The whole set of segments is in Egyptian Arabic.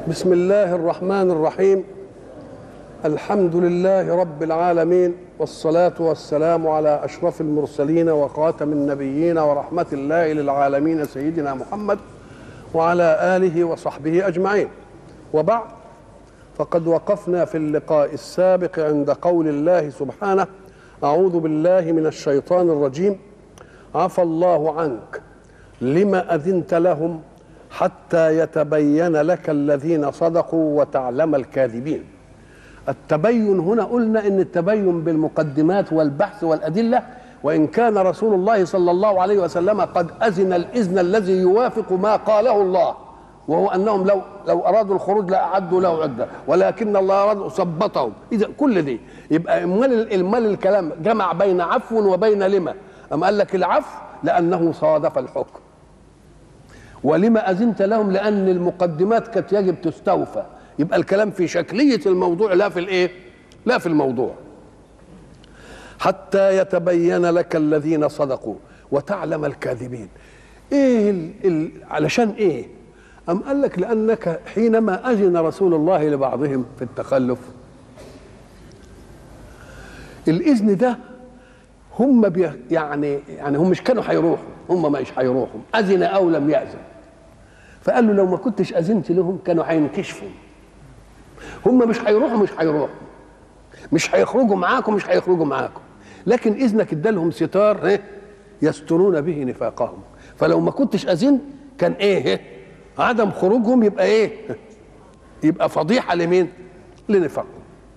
بسم الله الرحمن الرحيم الحمد لله رب العالمين والصلاة والسلام على أشرف المرسلين وخاتم النبيين ورحمة الله للعالمين سيدنا محمد وعلى آله وصحبه أجمعين وبعد فقد وقفنا في اللقاء السابق عند قول الله سبحانه أعوذ بالله من الشيطان الرجيم عفى الله عنك لما أذنت لهم حتى يتبين لك الذين صدقوا وتعلم الكاذبين التبين هنا قلنا ان التبين بالمقدمات والبحث والادله وان كان رسول الله صلى الله عليه وسلم قد اذن الاذن الذي يوافق ما قاله الله وهو انهم لو لو ارادوا الخروج لاعدوا له عده ولكن الله اراد ثبطهم اذا كل دي يبقى امال المال الكلام جمع بين عفو وبين لما اما قال لك العفو لانه صادف الحكم ولما أذنت لهم لأن المقدمات كانت يجب تستوفى يبقى الكلام في شكلية الموضوع لا في الإيه لا في الموضوع حتى يتبين لك الذين صدقوا وتعلم الكاذبين ايه ال ال علشان ايه ام قال لك لانك حينما اذن رسول الله لبعضهم في التخلف الاذن ده هم بي يعني يعني هم مش كانوا هيروحوا هم مش هيروحوا اذن او لم ياذن فقال له لو ما كنتش اذنت لهم كانوا هينكشفوا هم مش هيروحوا مش هيروحوا مش هيخرجوا معاكم مش هيخرجوا معاكم لكن اذنك ادالهم ستار ايه يسترون به نفاقهم فلو ما كنتش اذنت كان ايه عدم خروجهم يبقى ايه يبقى فضيحه لمين لنفاقهم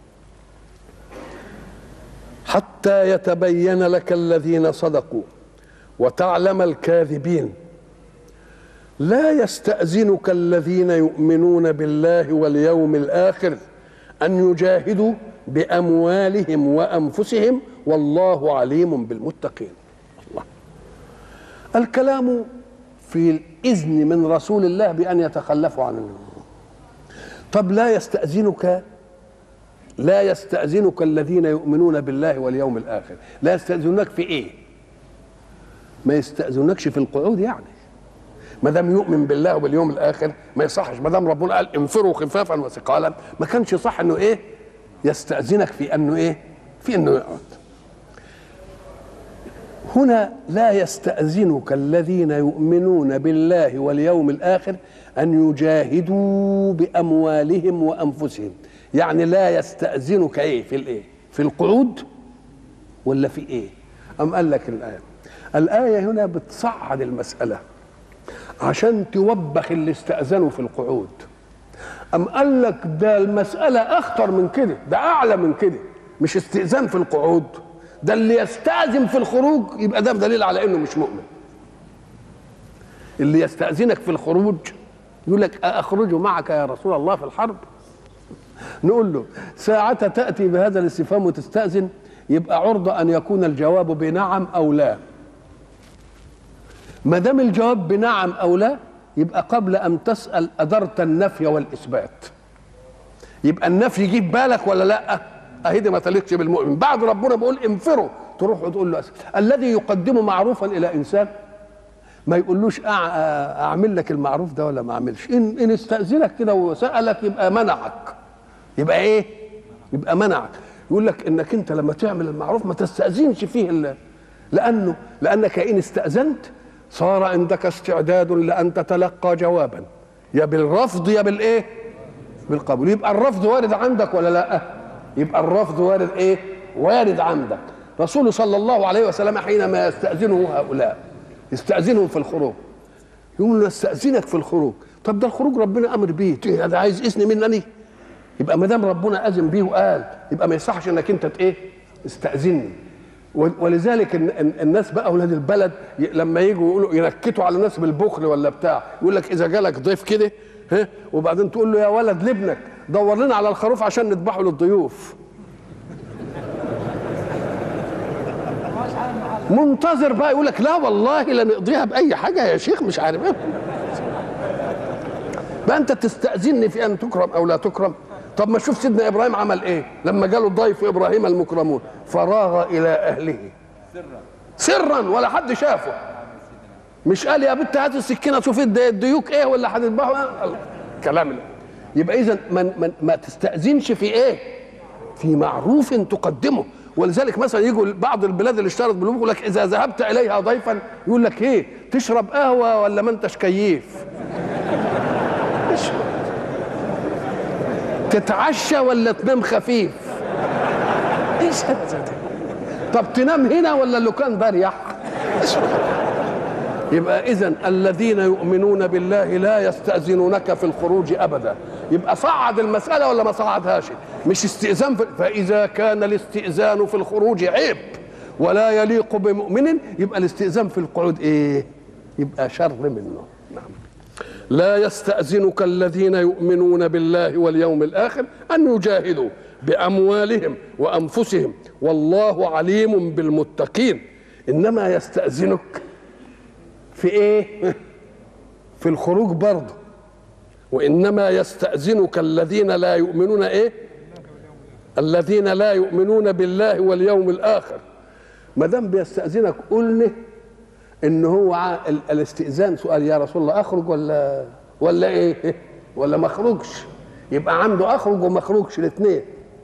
حتى يتبين لك الذين صدقوا وتعلم الكاذبين لا يستأذنك الذين يؤمنون بالله واليوم الآخر أن يجاهدوا بأموالهم وأنفسهم والله عليم بالمتقين الله الكلام في الإذن من رسول الله بأن يتخلفوا عن الله طب لا يستأذنك لا يستأذنك الذين يؤمنون بالله واليوم الآخر لا يستأذنك في إيه ما يستأذنكش في القعود يعني ما دام يؤمن بالله وباليوم الآخر ما يصحش ما دام ربنا قال انفروا خفافا وثقالا ما كانش صح انه ايه يستأذنك في انه ايه في انه يقعد هنا لا يستأذنك الذين يؤمنون بالله واليوم الآخر أن يجاهدوا بأموالهم وأنفسهم يعني لا يستأذنك ايه في الايه في القعود ولا في ايه أم قال لك الآية الآية هنا بتصعد المسألة عشان توبخ اللي استأذنوا في القعود أم قال لك ده المسألة أخطر من كده ده أعلى من كده مش استئذان في القعود ده اللي يستأذن في الخروج يبقى ده دليل على إنه مش مؤمن اللي يستأذنك في الخروج يقول لك أخرج معك يا رسول الله في الحرب نقول له ساعة تأتي بهذا الاستفهام وتستأذن يبقى عرضة أن يكون الجواب بنعم أو لا ما دام الجواب بنعم أو لا يبقى قبل أن تسأل أدرت النفي والإثبات يبقى النفي يجيب بالك ولا لا أهي دي ما تليقش بالمؤمن بعد ربنا بيقول انفروا تروح وتقول له أسأل. الذي يقدم معروفا إلى إنسان ما يقولوش أعمل لك المعروف ده ولا ما أعملش إن, إن استأذنك كده وسألك يبقى منعك يبقى ايه يبقى منعك يقول لك انك انت لما تعمل المعروف ما تستاذنش فيه الله لانه لانك ان استاذنت صار عندك استعداد لان تتلقى جوابا يا بالرفض يا بالايه بالقبول يبقى الرفض وارد عندك ولا لا يبقى الرفض وارد ايه وارد عندك رسول صلى الله عليه وسلم حينما يستاذنه هؤلاء يستاذنهم في الخروج يقول له استاذنك في الخروج طب ده الخروج ربنا امر بيه ده عايز اذن منني يبقى ما دام ربنا اذن بيه وقال يبقى ما يصحش انك انت ايه استاذني ولذلك الناس بقى اولاد البلد لما يجوا يقولوا ينكتوا على الناس بالبخل ولا بتاع يقول لك اذا جالك ضيف كده ها وبعدين تقول له يا ولد لابنك دور لنا على الخروف عشان نذبحه للضيوف منتظر بقى يقول لك لا والله لا نقضيها باي حاجه يا شيخ مش عارف ايه بقى انت تستاذني في ان تكرم او لا تكرم طب ما شوف سيدنا ابراهيم عمل ايه لما جاله ضيف ابراهيم المكرمون فراغ الى اهله سرا سرا ولا حد شافه مش قال يا بنت هات السكينه شوف الديوك ايه ولا هتذبحوا كلام يبقى اذا ما, ما, ما تستاذنش في ايه في معروف تقدمه ولذلك مثلا يجوا بعض البلاد اللي اشترت بالملوك يقول لك اذا ذهبت اليها ضيفا يقول لك ايه تشرب قهوه ولا ما انتش كيف تتعشى ولا تنام خفيف ايش هذا طب تنام هنا ولا اللوكان بريح يبقى اذا الذين يؤمنون بالله لا يستاذنونك في الخروج ابدا يبقى صعد المساله ولا ما صعدهاش مش استئذان في فاذا كان الاستئذان في الخروج عيب ولا يليق بمؤمن يبقى الاستئذان في القعود ايه يبقى شر منه نعم لا يستأذنك الذين يؤمنون بالله واليوم الآخر أن يجاهدوا بأموالهم وأنفسهم والله عليم بالمتقين إنما يستأذنك في إيه؟ في الخروج برضه وإنما يستأذنك الذين لا يؤمنون إيه؟ الذين لا يؤمنون بالله واليوم الآخر ما دام بيستأذنك قلنا ان هو ع- ال- الاستئذان سؤال يا رسول الله اخرج ولا ولا ايه ولا ما اخرجش يبقى عنده اخرج وما اخرجش الاثنين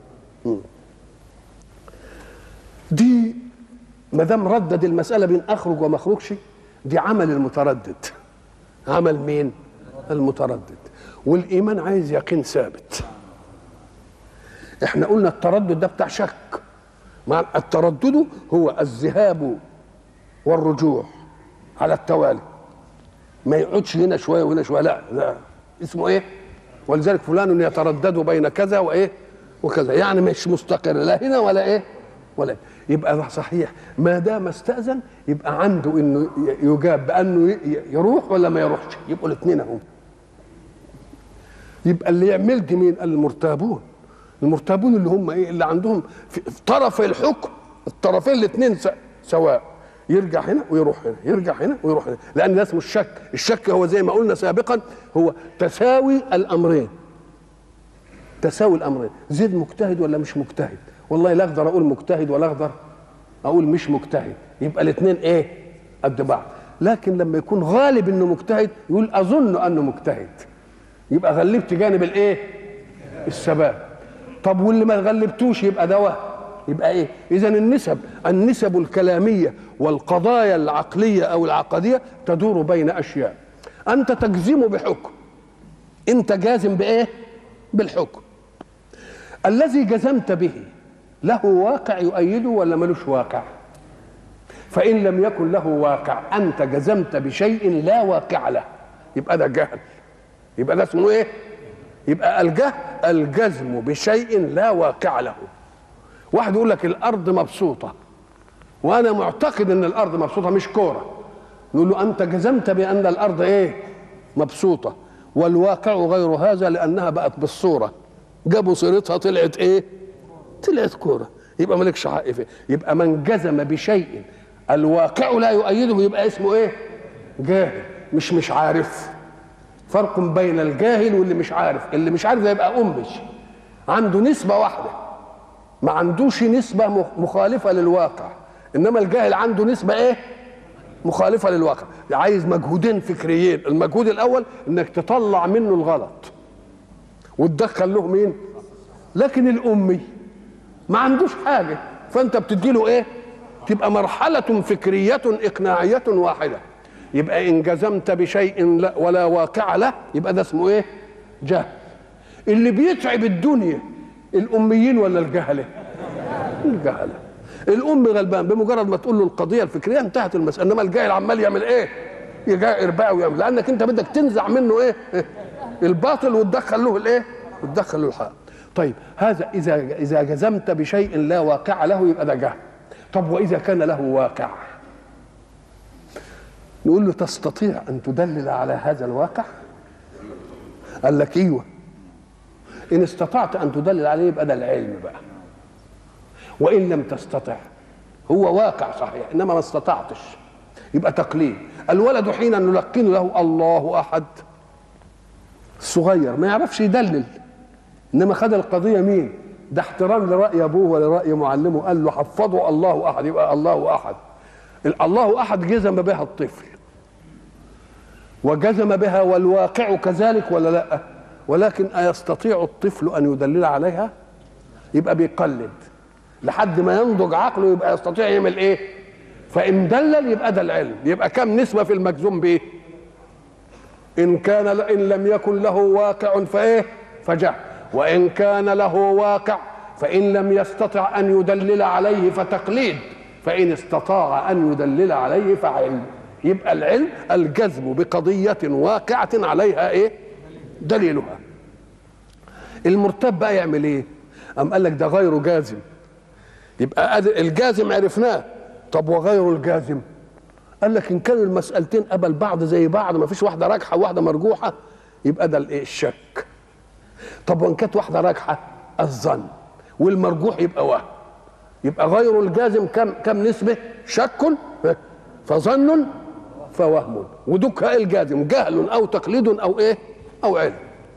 دي ما دام ردد المساله بين اخرج وما اخرجش دي عمل المتردد عمل مين المتردد والايمان عايز يقين ثابت احنا قلنا التردد ده بتاع شك مع التردد هو الذهاب والرجوع على التوالي ما يقعدش هنا شويه وهنا شويه لا لا اسمه ايه ولذلك فلان يتردد بين كذا وايه وكذا يعني مش مستقر لا هنا ولا ايه ولا إيه. يبقى ده صحيح ما دام استاذن يبقى عنده انه يجاب بانه ي- يروح ولا ما يروحش يبقوا الاثنين اهو يبقى اللي يعمل دي مين المرتابون المرتابون اللي هم ايه اللي عندهم في في طرف الحكم الطرفين الاثنين س- سواء يرجع هنا ويروح هنا يرجع هنا ويروح هنا لان ده اسمه الشك الشك هو زي ما قلنا سابقا هو تساوي الامرين تساوي الامرين زيد مجتهد ولا مش مجتهد والله لا اقدر اقول مجتهد ولا اقدر اقول مش مجتهد يبقى الاثنين ايه قد بعض لكن لما يكون غالب انه مجتهد يقول اظن انه مجتهد يبقى غلبت جانب الايه الثبات طب واللي ما غلبتوش يبقى ده وهم يبقى ايه اذا النسب النسب الكلاميه والقضايا العقليه او العقديه تدور بين اشياء انت تجزم بحكم انت جازم بايه بالحكم الذي جزمت به له واقع يؤيده ولا ملوش واقع فان لم يكن له واقع انت جزمت بشيء لا واقع له يبقى ده جهل يبقى ده اسمه ايه يبقى الجهل الجزم بشيء لا واقع له واحد يقول لك الارض مبسوطه وانا معتقد ان الارض مبسوطه مش كوره نقول له انت جزمت بان الارض ايه مبسوطه والواقع غير هذا لانها بقت بالصوره جابوا صورتها طلعت ايه طلعت كوره يبقى مالكش حق فيه يبقى من جزم بشيء الواقع لا يؤيده يبقى اسمه ايه جاهل مش مش عارف فرق بين الجاهل واللي مش عارف اللي مش عارف ده يبقى أمش عنده نسبة واحدة ما عندوش نسبة مخ- مخالفة للواقع إنما الجاهل عنده نسبة إيه مخالفة للواقع عايز مجهودين فكريين المجهود الأول إنك تطلع منه الغلط وتدخل له مين لكن الأمي ما عندوش حاجة فأنت بتديله إيه تبقى مرحلة فكرية إقناعية واحدة يبقى إن جزمت بشيء لا ولا واقع له يبقى ده اسمه إيه جهل اللي بيتعب الدنيا الأميين ولا الجهلة الجهلة الأم غلبان بمجرد ما تقول له القضية الفكرية انتهت المسألة إنما الجاهل عمال يعمل إيه يجائر بقى ويعمل لأنك أنت بدك تنزع منه إيه إيه؟ الباطل وتدخل له الإيه وتدخل له الحق طيب هذا إذا إذا جزمت بشيء لا واقع له يبقى ده جهل طب وإذا كان له واقع نقول له تستطيع أن تدلل على هذا الواقع قال لك ايوه ان استطعت ان تدلل عليه يبقى ده العلم بقى وان لم تستطع هو واقع صحيح انما ما استطعتش يبقى تقليد الولد حين نلقن له الله احد الصغير ما يعرفش يدلل انما خد القضيه مين ده احترام لراي ابوه ولراي معلمه قال له حفظوا الله احد يبقى الله احد الله احد جزم بها الطفل وجزم بها والواقع كذلك ولا لا ولكن أيستطيع الطفل أن يدلل عليها يبقى بيقلد لحد ما ينضج عقله يبقى يستطيع يعمل ايه فإن دلل يبقى ده العلم يبقى كم نسبة في المجزوم به إن كان إن لم يكن له واقع فإيه فجهل وإن كان له واقع فإن لم يستطع أن يدلل عليه فتقليد فإن استطاع أن يدلل عليه فعلم يبقى العلم الجزم بقضية واقعة عليها إيه دليلها المرتب بقى يعمل إيه أم قال لك ده غير جازم يبقى الجازم عرفناه طب وغير الجازم قال لك ان كانوا المسالتين قبل بعض زي بعض ما فيش واحده راجحه وواحده مرجوحه يبقى ده الايه الشك طب وان كانت واحده راجحه الظن والمرجوح يبقى وهم يبقى غير الجازم كم كم نسبه شك فظن فوهم ودك الجازم جهل او تقليد او ايه او علم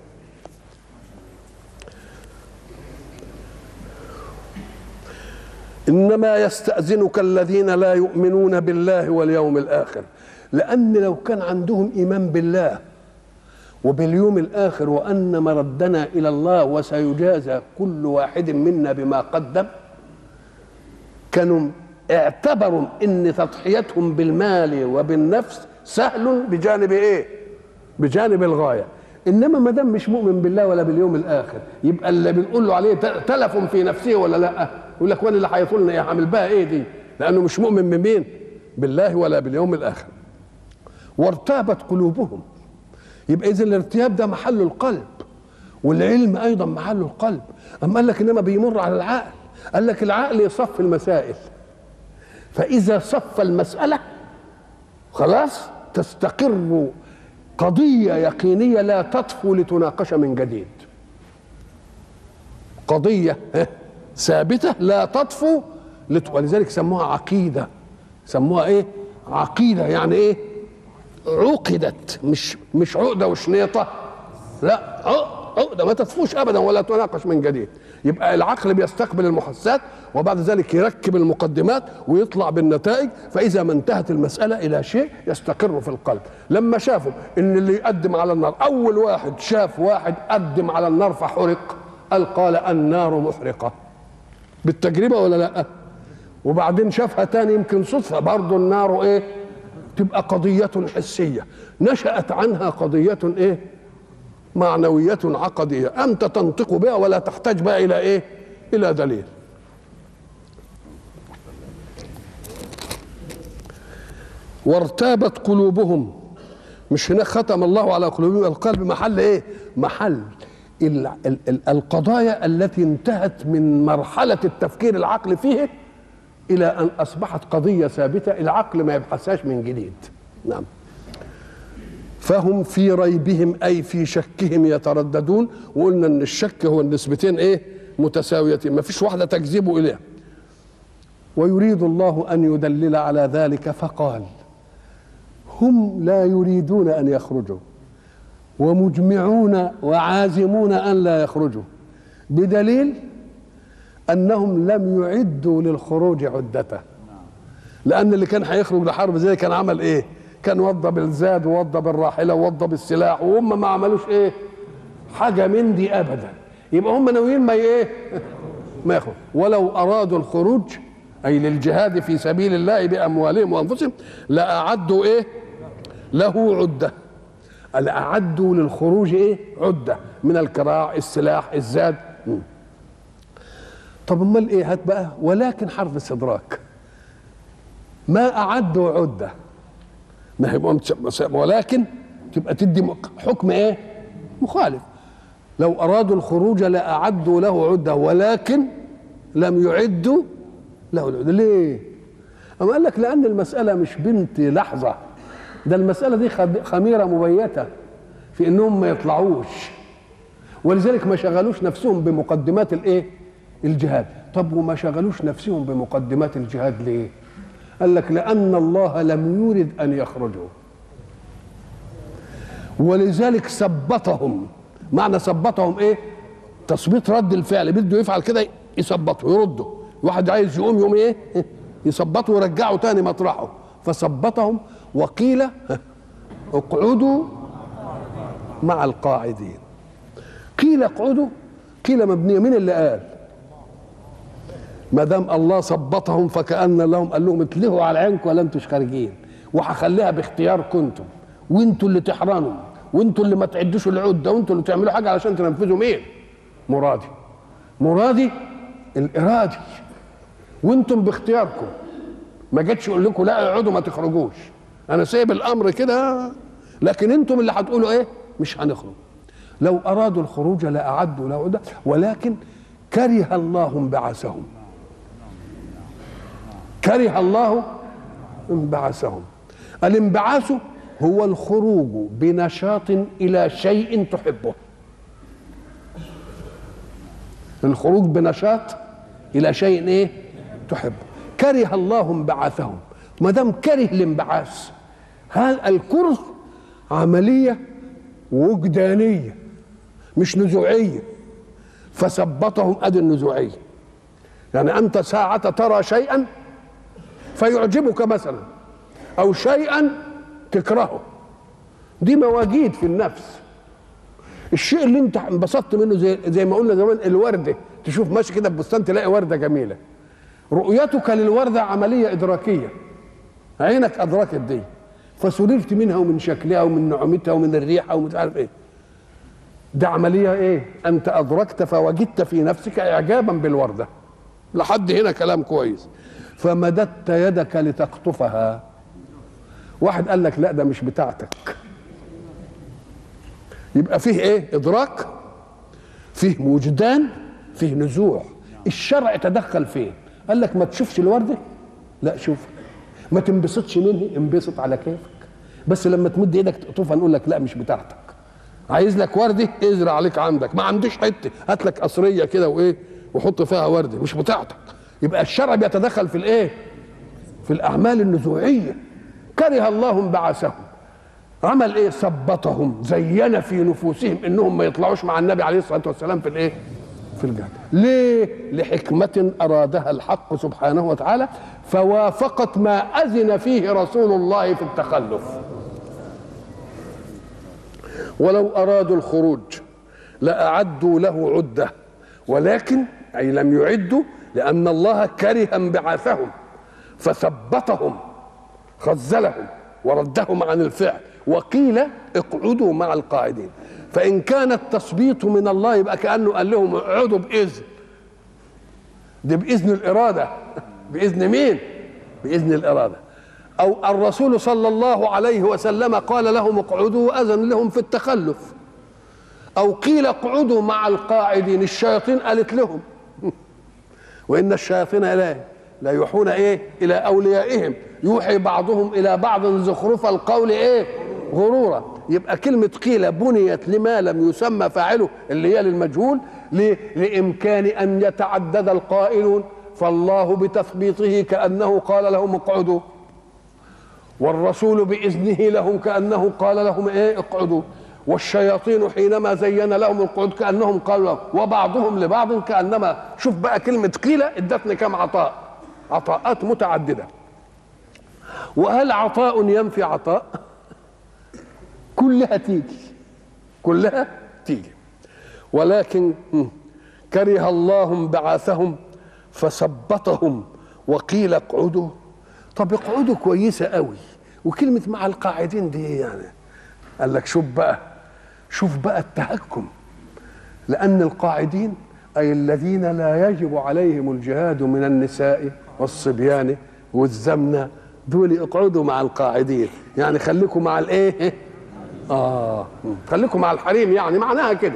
انما يستاذنك الذين لا يؤمنون بالله واليوم الاخر لان لو كان عندهم ايمان بالله وباليوم الاخر وان مردنا الى الله وسيجازى كل واحد منا بما قدم كانوا اعتبروا ان تضحيتهم بالمال وبالنفس سهل بجانب ايه بجانب الغايه انما ما دام مش مؤمن بالله ولا باليوم الاخر يبقى اللي بنقول له عليه تلف في نفسه ولا لا يقول لك وانا اللي هيطولنا يا عامل بقى ايه دي لانه مش مؤمن بمين بالله ولا باليوم الاخر وارتابت قلوبهم يبقى اذا الارتياب ده محل القلب والعلم ايضا محل القلب اما قال لك انما بيمر على العقل قال لك العقل يصف المسائل فاذا صف المساله خلاص تستقر قضيه يقينيه لا تطفو لتناقش من جديد قضيه ثابته لا تطفو لت... ولذلك سموها عقيده سموها ايه عقيده يعني ايه عقدت مش مش عقده وشنيطه لا عقده ما تطفوش ابدا ولا تناقش من جديد يبقى العقل بيستقبل المحسات وبعد ذلك يركب المقدمات ويطلع بالنتائج فاذا ما انتهت المساله الى شيء يستقر في القلب لما شافوا ان اللي يقدم على النار اول واحد شاف واحد قدم على النار فحرق قال قال النار محرقه بالتجربه ولا لا وبعدين شافها تاني يمكن صدفه برضه النار ايه تبقى قضيه حسيه نشات عنها قضيه ايه معنويه عقديه انت تنطق بها ولا تحتاج بقى الى ايه الى دليل وارتابت قلوبهم مش هناك ختم الله على قلوبهم القلب محل ايه محل ال ال ال القضايا التي انتهت من مرحلة التفكير العقل فيه إلى أن أصبحت قضية ثابتة العقل ما يبحثهاش من جديد نعم فهم في ريبهم أي في شكهم يترددون وقلنا أن الشك هو النسبتين إيه متساويتين ما فيش واحدة تجذبه إليها ويريد الله أن يدلل على ذلك فقال هم لا يريدون أن يخرجوا ومجمعون وعازمون ان لا يخرجوا بدليل انهم لم يعدوا للخروج عدته لان اللي كان هيخرج لحرب زي كان عمل ايه كان وضى بالزاد ووضى بالراحله ووضى بالسلاح وهم ما عملوش ايه حاجه من دي ابدا يبقى هم ناويين ما ايه ما يخرج ولو ارادوا الخروج اي للجهاد في سبيل الله باموالهم وانفسهم لاعدوا ايه له عده أعدوا للخروج إيه؟ عدة من الكراع السلاح الزاد طب امال ايه هات بقى ولكن حرف استدراك ما اعدوا عده ما هي ولكن تبقى تدي حكم ايه مخالف لو ارادوا الخروج لاعدوا له عده ولكن لم يعدوا له العده ليه أما قال لك لان المساله مش بنت لحظه ده المسألة دي خميرة مبيتة في انهم ما يطلعوش ولذلك ما شغلوش نفسهم بمقدمات الايه الجهاد طب وما شغلوش نفسهم بمقدمات الجهاد ليه قال لك لأن الله لم يرد أن يخرجوا ولذلك ثبتهم معنى ثبتهم ايه تثبيت رد الفعل بده يفعل كده يثبته يرده واحد عايز يقوم يقوم ايه يثبته ويرجعه تاني مطرحه فثبتهم وقيل اقعدوا مع القاعدين قيل اقعدوا قيل مبنيه مين اللي قال ما دام الله ثبطهم فكأن لهم قال لهم اتلهوا على عينكم ولا انتوش خارجين وهخليها باختيار كنتم وانتوا اللي تحرنوا وانتوا اللي ما تعدوش العده وانتوا اللي تعملوا حاجه علشان تنفذوا مين؟ مرادي مرادي الارادي وانتم باختياركم ما جتش اقول لكم لا اقعدوا ما تخرجوش انا سايب الامر كده لكن انتم اللي هتقولوا ايه؟ مش هنخرج لو ارادوا الخروج لاعدوا له عده ولكن كره الله انبعاثهم كره الله انبعاثهم الانبعاث هو الخروج بنشاط الى شيء تحبه الخروج بنشاط الى شيء ايه تحبه كره الله انبعاثهم ما دام كره الانبعاث هذا الكره عمليه وجدانيه مش نزوعيه فثبطهم ادي النزوعيه يعني انت ساعه ترى شيئا فيعجبك مثلا او شيئا تكرهه دي مواجيد في النفس الشيء اللي انت انبسطت منه زي زي ما قلنا زمان الورده تشوف ماشي كده في بستان تلاقي ورده جميله رؤيتك للورده عمليه ادراكيه عينك ادركت دي فسررت منها ومن شكلها ومن نعومتها ومن الريحه ومش عارف ايه ده عمليه ايه انت ادركت فوجدت في نفسك اعجابا بالورده لحد هنا كلام كويس فمددت يدك لتقطفها واحد قال لك لا ده مش بتاعتك يبقى فيه ايه ادراك فيه وجدان فيه نزوع الشرع تدخل فين قال لك ما تشوفش الورده لا شوف ما تنبسطش منه انبسط على كيفك بس لما تمد ايدك تقطفها نقول لك لا مش بتاعتك عايز لك ورده ازرع عليك عندك ما عنديش حته هات لك قصريه كده وايه وحط فيها ورده مش بتاعتك يبقى الشرع بيتدخل في الايه في الاعمال النزوعيه كره الله انبعاثهم عمل ايه ثبطهم زين في نفوسهم انهم ما يطلعوش مع النبي عليه الصلاه والسلام في الايه في الجهاد ليه لحكمه ارادها الحق سبحانه وتعالى فوافقت ما اذن فيه رسول الله في التخلف ولو ارادوا الخروج لاعدوا له عده ولكن اي لم يعدوا لان الله كره انبعاثهم فثبطهم خذلهم وردهم عن الفعل وقيل اقعدوا مع القاعدين فان كان التثبيط من الله يبقى كانه قال لهم اقعدوا باذن دي باذن الاراده باذن مين باذن الاراده او الرسول صلى الله عليه وسلم قال لهم اقعدوا واذن لهم في التخلف او قيل اقعدوا مع القاعدين الشياطين قالت لهم وان الشياطين لا لا يوحون ايه الى اوليائهم يوحي بعضهم الى بعض زخرف القول ايه غرورا يبقى كلمة قيل بنيت لما لم يسمى فاعله اللي هي للمجهول لإمكان أن يتعدد القائلون فالله بتثبيطه كأنه قال لهم اقعدوا والرسول بإذنه لهم كأنه قال لهم ايه اقعدوا والشياطين حينما زين لهم القعود كأنهم قالوا وبعضهم لبعض كأنما شوف بقى كلمة قيل ادتني كم عطاء عطاءات متعددة وهل عطاء ينفي عطاء كلها تيجي كلها تيجي ولكن كره الله انبعاثهم فثبطهم وقيل اقعدوا طب اقعدوا كويسة قوي وكلمة مع القاعدين دي يعني قال لك شوف بقى شوف بقى التهكم لأن القاعدين أي الذين لا يجب عليهم الجهاد من النساء والصبيان والزمنة دول اقعدوا مع القاعدين يعني خليكم مع الايه اه خليكم مع الحريم يعني معناها كده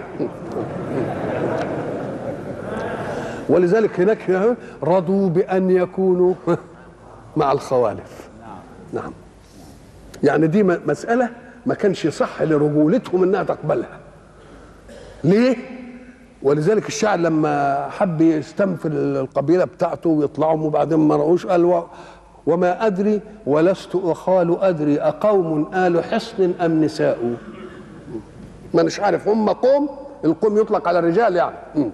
ولذلك هناك رضوا بان يكونوا مع الخوالف نعم يعني دي مساله ما كانش صح لرجولتهم انها تقبلها ليه ولذلك الشاعر لما حب يستنفر القبيله بتاعته ويطلعوا وبعدين ما رأوش قال وما أدري ولست أخال أدري أقوم آل حصن أم نساء ما مش عارف هم قوم القوم يطلق على الرجال يعني م.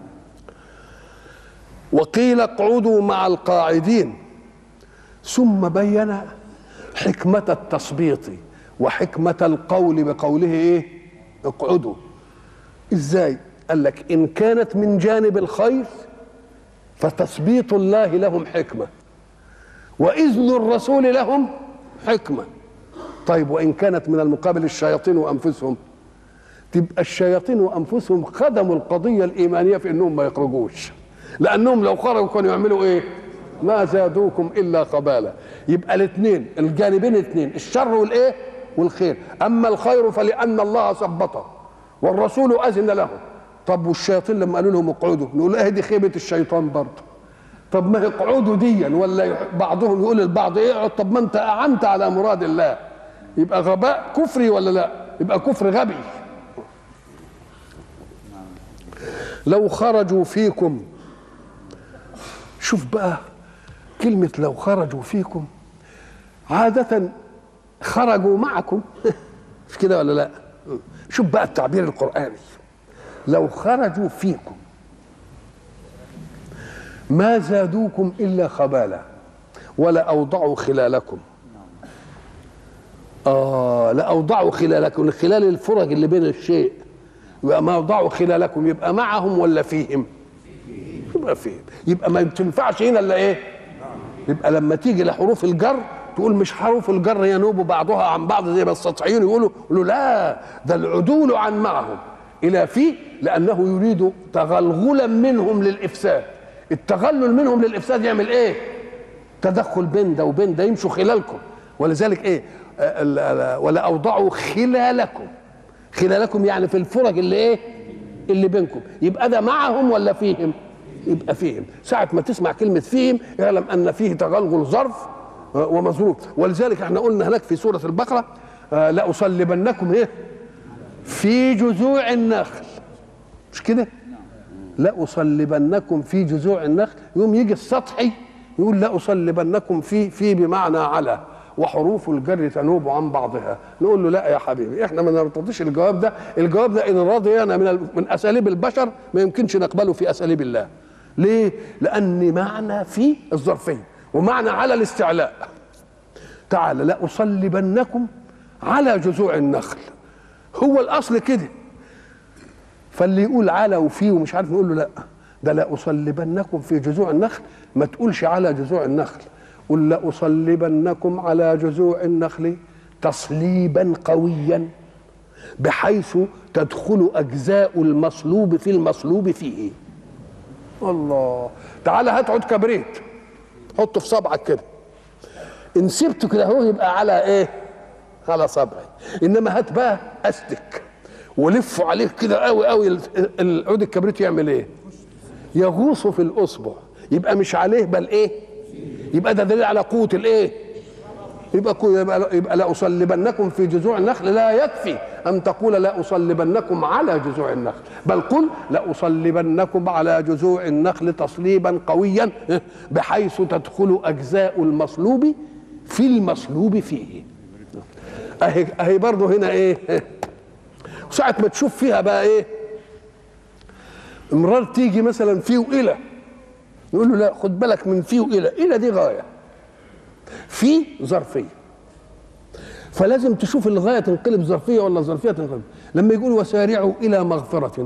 وقيل اقعدوا مع القاعدين ثم بين حكمة التثبيط وحكمة القول بقوله ايه اقعدوا ازاي قال لك إن كانت من جانب الخير فتثبيط الله لهم حكمة وإذن الرسول لهم حكمة طيب وإن كانت من المقابل الشياطين وأنفسهم تبقى الشياطين وأنفسهم خدموا القضية الإيمانية في أنهم ما يخرجوش لأنهم لو خرجوا كانوا يعملوا إيه ما زادوكم إلا خبالا يبقى الاثنين الجانبين الاثنين الشر والإيه والخير أما الخير فلأن الله ثبته والرسول أذن له طب والشياطين لما قالوا لهم اقعدوا نقول ايه دي خيبة الشيطان برضه طب ما هي اقعدوا ديا ولا بعضهم يقول للبعض اقعد طب ما انت اعنت على مراد الله يبقى غباء كفري ولا لا يبقى كفر غبي لو خرجوا فيكم شوف بقى كلمة لو خرجوا فيكم عادة خرجوا معكم مش كده ولا لا شوف بقى التعبير القرآني لو خرجوا فيكم ما زادوكم إلا خبالا ولا أوضعوا خلالكم آه لا أوضعوا خلالكم خلال الفرج اللي بين الشيء يبقى ما أوضعوا خلالكم يبقى معهم ولا فيهم يبقى فيهم يبقى ما تنفعش هنا إلا إيه يبقى لما تيجي لحروف الجر تقول مش حروف الجر ينوب بعضها عن بعض زي ما السطحيين يقولوا يقولوا لا ده العدول عن معهم الى في لانه يريد تغلغلا منهم للافساد التغلل منهم للافساد يعمل ايه تدخل بين ده وبين ده يمشوا خلالكم ولذلك ايه ولا اوضعوا خلالكم خلالكم يعني في الفرج اللي ايه اللي بينكم يبقى ده معهم ولا فيهم يبقى فيهم ساعة ما تسمع كلمة فيهم اعلم أن فيه تغلغل ظرف ومظروف ولذلك احنا قلنا هناك في سورة البقرة لأصلبنكم ايه في جذوع النخل مش كده لأصلبنكم في جذوع النخل يوم يجي السطحي يقول لأصلبنكم في في بمعنى على وحروف الجر تنوب عن بعضها نقول له لا يا حبيبي احنا ما نرتضيش الجواب ده الجواب ده ان رضينا من من اساليب البشر ما يمكنش نقبله في اساليب الله ليه لان معنى في الظرفيه ومعنى على الاستعلاء تعالى لأصلبنكم على جذوع النخل هو الاصل كده فاللي يقول على وفي ومش عارف نقول له لا ده لأصلبنكم في جذوع النخل ما تقولش على جذوع النخل قل لأصلبنكم على جذوع النخل تصليبا قويا بحيث تدخل أجزاء المصلوب في المصلوب فيه الله تعالى هات عود كبريت حطه في صبعك كده ان سبته كده هو يبقى على ايه على صبعي انما هات بقى استك ولفه عليه كده قوي قوي العود الكبريت يعمل ايه يغوص في الاصبع يبقى مش عليه بل ايه يبقى ده دليل على قوه الايه يبقى يبقى, يبقى لا اصلبنكم في جذوع النخل لا يكفي ان تقول لا اصلبنكم على جذوع النخل بل قل لا اصلبنكم على جذوع النخل تصليبا قويا بحيث تدخل اجزاء المصلوب في المصلوب فيه اهي اهي برضه هنا ايه ساعة ما تشوف فيها بقى ايه مرار تيجي مثلا في والى نقول له لا خد بالك من في والى الى دي غايه في ظرفيه فلازم تشوف الغايه تنقلب ظرفيه ولا ظرفيه تنقلب لما يقول وسارعوا الى مغفره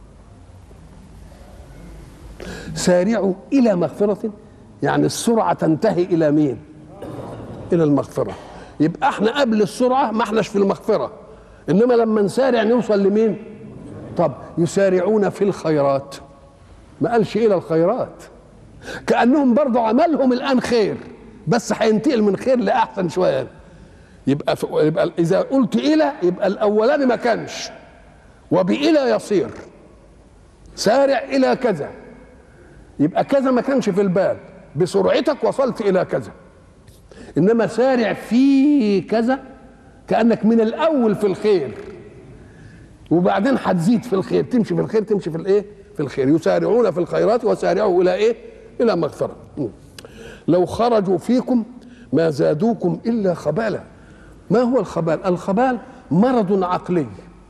سارعوا الى مغفره يعني السرعه تنتهي الى مين الى المغفره يبقى احنا قبل السرعه ما احناش في المغفره انما لما نسارع نوصل لمين طب يسارعون في الخيرات ما قالش الى الخيرات كانهم برضو عملهم الان خير بس هينتقل من خير لاحسن شويه يبقى ف... يبقى اذا قلت الى يبقى الاولاني ما كانش وبإلى يصير سارع الى كذا يبقى كذا ما كانش في البال بسرعتك وصلت الى كذا انما سارع في كذا كانك من الاول في الخير وبعدين هتزيد في الخير تمشي في الخير تمشي في الايه في الخير يسارعون في الخيرات وسارعوا الى ايه الى مغفره لو خرجوا فيكم ما زادوكم الا خبالا ما هو الخبال الخبال مرض عقلي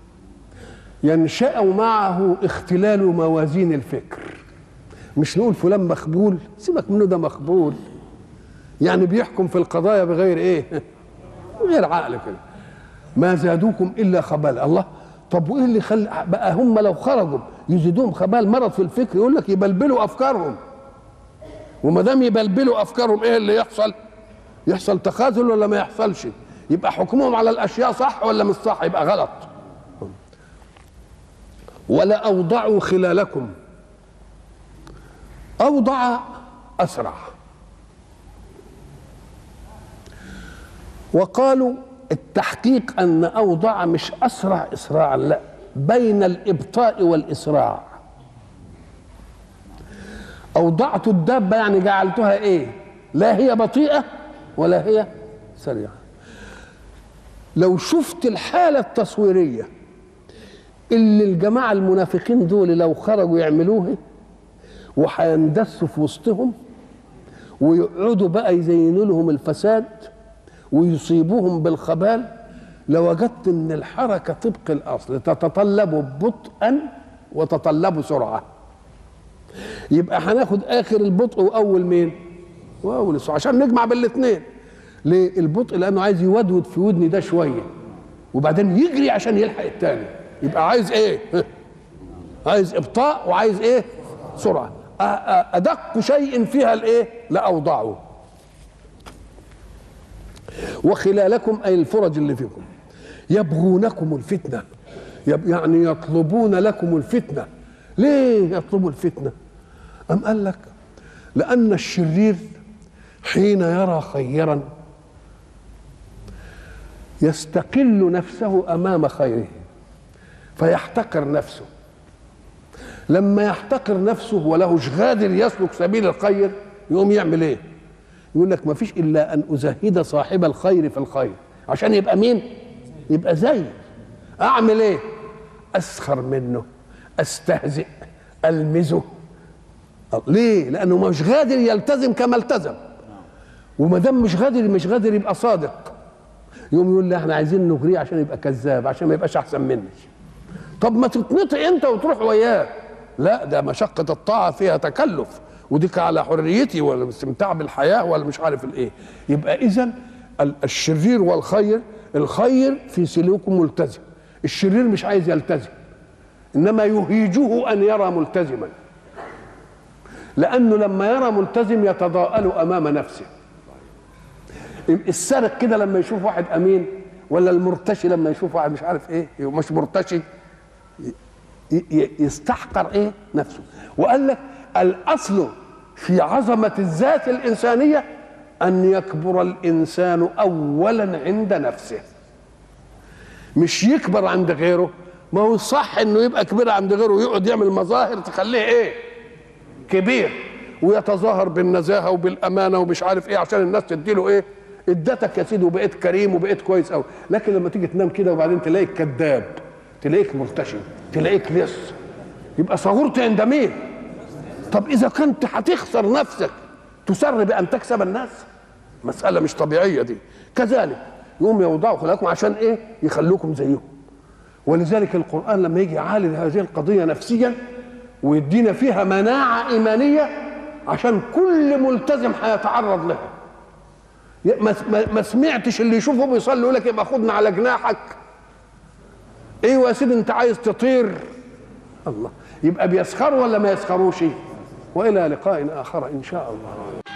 ينشا معه اختلال موازين الفكر مش نقول فلان مخبول سيبك منه ده مخبول يعني بيحكم في القضايا بغير ايه غير عقل كده ما زادوكم الا خبالا الله طب وايه اللي خلى بقى هم لو خرجوا يزيدوهم خبال مرض في الفكر يقول لك يبلبلوا افكارهم وما دام يبلبلوا افكارهم ايه اللي يحصل يحصل تخاذل ولا ما يحصلش يبقى حكمهم على الاشياء صح ولا مش صح يبقى غلط ولا اوضعوا خلالكم اوضع اسرع وقالوا التحقيق ان اوضع مش اسرع اسراعا لا بين الابطاء والاسراع اوضعت الدابه يعني جعلتها ايه لا هي بطيئه ولا هي سريعه لو شفت الحاله التصويريه اللي الجماعه المنافقين دول لو خرجوا يعملوها وهيندسوا في وسطهم ويقعدوا بقى يزينوا لهم الفساد ويصيبوهم بالخبال لوجدت ان الحركه طبق الاصل تتطلب بطئا وتطلب سرعه يبقى هناخد اخر البطء واول مين واول السرعه عشان نجمع بالاثنين ليه البطء لانه عايز يودود في ودني ده شويه وبعدين يجري عشان يلحق الثاني يبقى عايز ايه عايز ابطاء وعايز ايه سرعه ادق شيء فيها الايه لاوضعه وخلالكم اي الفرج اللي فيكم يبغونكم الفتنه يعني يطلبون لكم الفتنه ليه يطلبوا الفتنه ام قال لك لان الشرير حين يرى خيرا يستقل نفسه امام خيره فيحتقر نفسه لما يحتقر نفسه ولهش غادر يسلك سبيل الخير يقوم يعمل ايه يقول لك ما فيش الا ان ازهد صاحب الخير في الخير عشان يبقى مين يبقى زي اعمل ايه اسخر منه استهزئ المزه ليه لانه مش قادر يلتزم كما التزم وما دام مش قادر مش قادر يبقى صادق يقوم يقول لي احنا عايزين نغريه عشان يبقى كذاب عشان ما يبقاش احسن مني طب ما تتنطق انت وتروح وياه لا ده مشقة الطاعة فيها تكلف وديك على حريتي ولا الاستمتاع بالحياة ولا مش عارف الايه يبقى اذا الشرير والخير الخير في سلوكه ملتزم الشرير مش عايز يلتزم انما يهيجه ان يرى ملتزما لانه لما يرى ملتزم يتضاءل امام نفسه السارق كده لما يشوف واحد امين ولا المرتشي لما يشوف واحد مش عارف ايه مش مرتشي يستحقر ايه نفسه وقال لك الاصل في عظمه الذات الانسانيه ان يكبر الانسان اولا عند نفسه مش يكبر عند غيره ما هو صح انه يبقى كبير عند غيره ويقعد يعمل مظاهر تخليه ايه كبير ويتظاهر بالنزاهه وبالامانه ومش عارف ايه عشان الناس تديله ايه ادتك يا سيدي وبقيت كريم وبقيت كويس قوي لكن لما تيجي تنام كده وبعدين تلاقيك كذاب تلاقيك مرتشي تلاقيك لص يبقى صغرت عند مين طب اذا كنت هتخسر نفسك تسر بان تكسب الناس مساله مش طبيعيه دي كذلك يقوم يوضعوا خلاكم عشان ايه يخلوكم زيهم ولذلك القران لما يجي يعالج هذه القضيه نفسيا ويدينا فيها مناعه ايمانيه عشان كل ملتزم هيتعرض لها ما سمعتش اللي يشوفه بيصلي يقول لك يبقى خدنا على جناحك ايوه يا سيدي انت عايز تطير الله يبقى بيسخروا ولا ما يسخروش والى لقاء اخر ان شاء الله